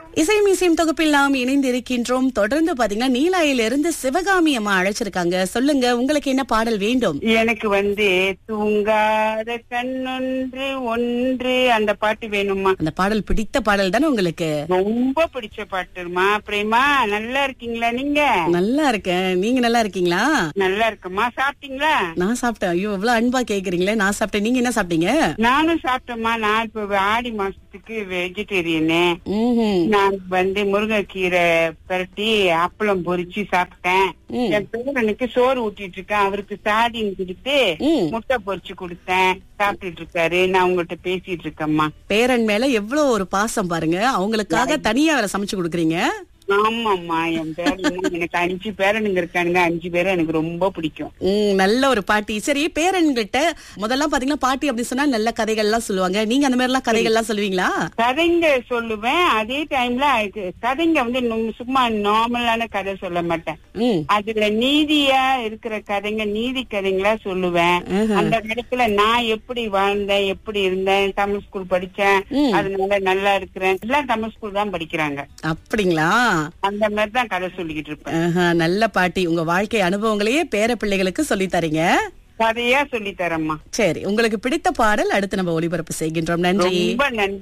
இசையும் இசையும் தொகுப்பில் நாம் இணைந்து இருக்கின்றோம் தொடர்ந்து பாத்தீங்கன்னா நீலாயிலிருந்து சிவகாமி அம்மா அழைச்சிருக்காங்க சொல்லுங்க உங்களுக்கு என்ன பாடல் வேண்டும் எனக்கு வந்து தூங்காத கண்ணொன்று ஒன்று அந்த பாட்டு வேணுமா அந்த பாடல் பிடித்த பாடல் தானே உங்களுக்கு ரொம்ப பிடிச்ச பாட்டுமா பிரேமா நல்லா இருக்கீங்களா நீங்க நல்லா இருக்கேன் நீங்க நல்லா இருக்கீங்களா நல்லா இருக்கம்மா சாப்பிட்டீங்களா நான் சாப்பிட்டேன் ஐயோ இவ்வளவு அன்பா கேக்குறீங்களே நான் சாப்பிட்டேன் நீங்க என்ன சாப்பிட்டீங்க நானும் சாப்பிட்டேம்மா நான் இப்ப ஆடி மாசத்துக்கு வெஜிடேரியனு ம்ஹும். நான் வந்து முருங்கைக்கீரை பரட்டி அப்பளம் பொரிச்சு சாப்பிட்டேன் ம். என் பேரனுக்கு சோறு ஊட்டிட்டு இருக்கேன் அவருக்கு சாடின்னு கொடுத்து ம். முட்டை பொரிச்சு கொடுத்தேன் சாப்பிட்டுட்டு இருக்காரு நான் உங்கள்ட்ட பேசிட்டு இருக்கேம்மா பேரன் மேல எவ்வளவு ஒரு பாசம் பாருங்க அவங்களுக்காக தனியா வேற சமைச்சு கொடுக்குறீங்க ஆமாம்மா என் பேரன் எனக்கு அஞ்சு பேரனுங்க இருக்கானுங்க அஞ்சு பேரும் எனக்கு ரொம்ப பிடிக்கும் ம், நல்ல ஒரு பாட்டி சரி பேரன்கிட்ட முதல்ல பாத்தீங்கன்னா பாட்டி அப்படி சொன்னா நல்ல கதைகள் எல்லாம் சொல்லுவாங்க நீங்க அந்த மாதிரி எல்லாம் கதைகள் எல்லாம் சொல்லுவீங்களா கதைங்க சொல்லுவேன் அதே டைம்ல கதைங்க வந்து நு- சும்மா நார்மலான கதை சொல்ல மாட்டேன் ம் அதுல நீதியா இருக்கிற கதைங்க நீதி கதைங்களா சொல்லுவேன் ஆஹா. அந்த இடத்துல நான் எப்படி வாழ்ந்தேன் எப்படி இருந்தேன் தமிழ் ஸ்கூல் படிச்சேன் ம். அதனால நல்லா இருக்கிறேன் எல்லாம் தமிழ் ஸ்கூல் தான் படிக்கிறாங்க அப்படிங்களா அந்த மாதிரி தான் கதை சொல்லிக்கிட்டு இருப்பேன் ஆஹா, நல்ல பாட்டி உங்க வாழ்க்கை அனுபவங்களையே பேர பிள்ளைகளுக்கு சொல்லி தரீங்க கதையா சொல்லி தரேம்மா சரி உங்களுக்கு பிடித்த பாடல் அடுத்து நம்ம ஒளிபரப்பு செய்கின்றோம் நன்றி ரொம்ப நன்றி